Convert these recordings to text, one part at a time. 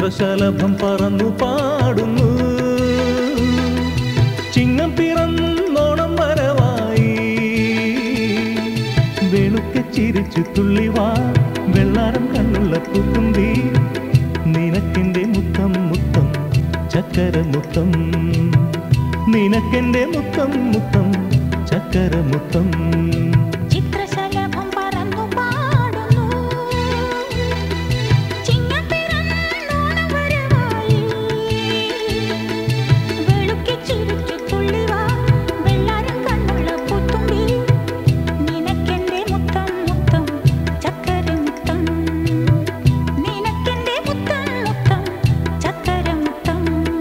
ചിത്രശലഭം പറന്നു പാടുന്നു ചിങ്ങം പിറന്നോണം വരവായി വെളുക്കെ ചിരിച്ചു തുള്ളിവാ വെള്ളാരം കണ്ണുള്ള പുത്തുമ്പി നിനക്കെന്റെ മുത്തം മുത്തം ചക്കര മുത്തം നിനക്കെന്റെ മുത്തം മുത്തം ചക്കര മുത്തം ചിത്രശലഭം പറന്നു പാടുന്നു ചിങ്ങപ്പിറന്നോണം വരവായി വെളുക്കി ചിരിച്ചു തുള്ളിവാ വെള്ളാരം കണ്ണുള്ള പൂത്തുമ്പി നിനക്കെന്റെ മുത്തം മുത്തം ചക്കര മുത്തം നിനക്കെന്റെ മുത്തം മുത്തം ചക്കര മുത്തം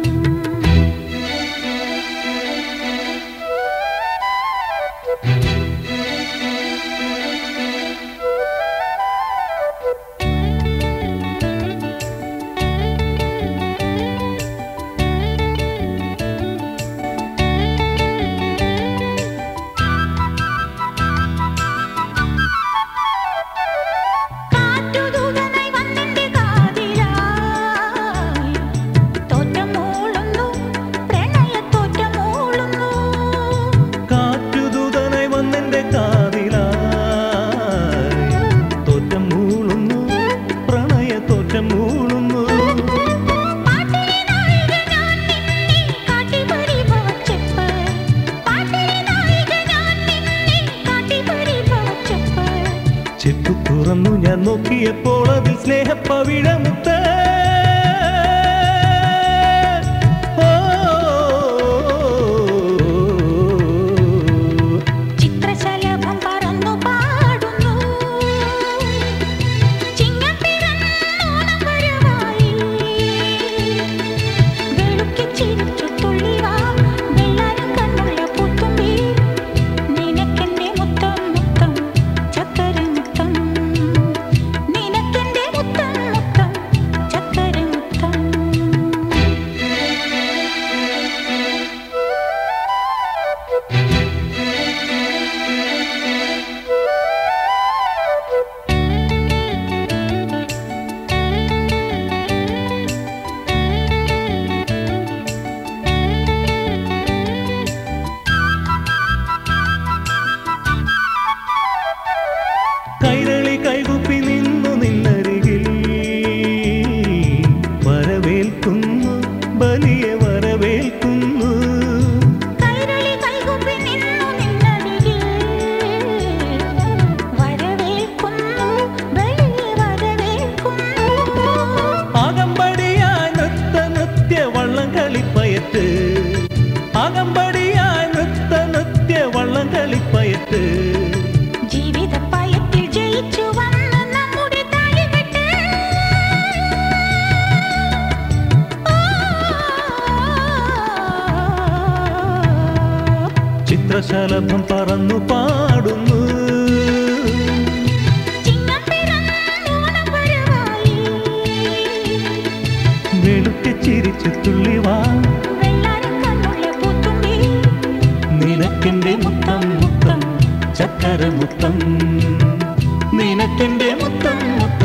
കാറ്റുതൂതനായി വന്നെന്റെ കാതിലായി തോറ്റമൂളുന്നു പ്രണയത്തോറ്റമൂളുന്നു കാറ്റുദൂതനായി വന്നെന്റെ കാതിലായി തോറ്റം മൂളുന്നു പ്രണയ തോറ്റം മൂളുന്നു പാട്ടിലെ നായിക ഞാൻ നിന്നെ കാട്ടി പരിഭവച്ചെപ്പ് പാട്ടിലെ നായിക ഞാൻ നിന്നെ കാട്ടി പരിഭവച്ചെപ്പ് ചെപ്പു തുറന്നു ഞാൻ നോക്കിയപ്പോൾ അതിൽ സ്നേഹപ്പവിഴമുത്ത് ഓ, ചിത്രശലഭം പറന്നു പാടുന്നു ചിങ്ങപ്പിറന്നോണം വരവായി വെളുക്കി ചിരിച്ചു തുള്ളിവാ വെള്ളാരം കണ്ണുള്ള പൂത്തുമ്പി നിനക്കെന്റെ മുത്തം മുത്തം ചക്കര മുത്തം നിനക്കെന്റെ മുത്തം മുത്തം ചക്കര മുത്തം കൈരളി കൈകുപ്പി നിന്നു നിന്നരികിൽ വരവേൽക്കുന്നു ബലിയെ വരവേൽക്കുന്നു കൈരളി കൈകൂപ്പി നിന്നു നിന്നരികിൽ വരവേൽക്കുന്നു ബലിയെ വരവേൽക്കുന്നു അകമ്പടിയായി നൃത്ത നൃത്യ വള്ളം കളിപ്പയറ്റ് അകമ്പടിയായി നൃത്ത നൃത്യ വള്ളം കളിപ്പയറ്റ് ജീവിതപ്പയത്തിൽ ജയിച്ചു വന്ന നമ്മുടെ താഴികെട്ട് ചിത്രശലഭം പറന്നു പാടുന്നു ചിങ്ങപ്പിറന്നോണം വരവായി വെളുക്കെ ചിരിച്ചു തുള്ളിവാ വെള്ളാരം കണ്ണുള്ള പൂത്തുമ്പി നിനക്കെന്റെ മുത്തം മുത്തം ചക്കര മുത്തം നിനക്കെന്റെ മുത്തം മുത്തം